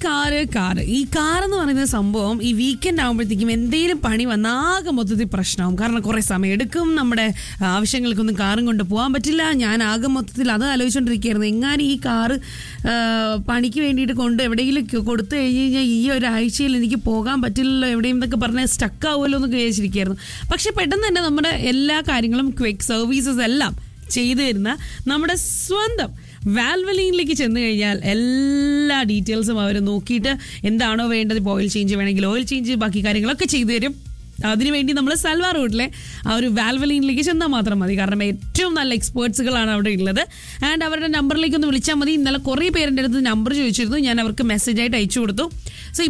car car ഈ car എന്ന് പറയുന്ന സംഭവം ഈ വീക്കെൻഡ് ആകുമ്പോഴത്തേക്കും എന്തെങ്കിലും പണി വന്നാകെ മൊത്തത്തിൽ പ്രശ്നമാവും കാരണം കുറെ സമയം എടുക്കും നമ്മുടെ ആവശ്യങ്ങൾക്കൊന്നും കാറും കൊണ്ട് പോകാൻ പറ്റില്ല ഞാൻ ആകെ മൊത്തത്തിൽ അത് ആലോചിച്ചുകൊണ്ടിരിക്കുകയായിരുന്നു എങ്ങാനും ഈ കാറ് ആ, പണിക്ക് വേണ്ടിയിട്ട് കൊണ്ട് എവിടെയെങ്കിലും ക- കൊടുത്തു കഴിഞ്ഞ് കഴിഞ്ഞാൽ ഈ ഒരാഴ്ചയിൽ എനിക്ക് പോകാൻ പറ്റില്ലല്ലോ എവിടെയും എന്നൊക്കെ പറഞ്ഞാൽ സ്റ്റക്ക് ആവുമല്ലോ എന്ന് വിചാരിച്ചിരിക്കുകയായിരുന്നു പക്ഷെ പെട്ടെന്ന് തന്നെ നമ്മുടെ എല്ലാ കാര്യങ്ങളും ക്വിക്ക് സർവീസസ് എല്ലാം ചെയ്തു തരുന്ന നമ്മുടെ സ്വന്തം വാൽവലിനിലേക്ക് ചെന്ന് കഴിഞ്ഞാൽ എല്ലാ ഡീറ്റെയിൽസും അവർ നോക്കിയിട്ട് എന്താണോ വേണ്ടത് ഇപ്പോൾ ഓയിൽ ചേഞ്ച് വേണമെങ്കിൽ ഓയിൽ ചേഞ്ച് ബാക്കി കാര്യങ്ങളൊക്കെ ചെയ്തു തരും അതിനുവേണ്ടി നമ്മൾ സൽവാർ റോഡിലെ ആ ഒരു വാൽവലിനിലേക്ക് ചെന്നാൽ മാത്രം മതി കാരണം ഏറ്റവും നല്ല എക്സ്പേർട്സുകളാണ് അവിടെ ഉള്ളത് ആൻഡ് അവരുടെ നമ്പറിലേക്ക് ഒന്ന് വിളിച്ചാൽ മതി ഇന്നലെ കുറേ പേരുടെ അടുത്ത് നമ്പർ ചോദിച്ചിരുന്നു ഞാൻ അവർക്ക് മെസ്സേജ് ആയിട്ട് അയച്ചു കൊടുത്തു സോ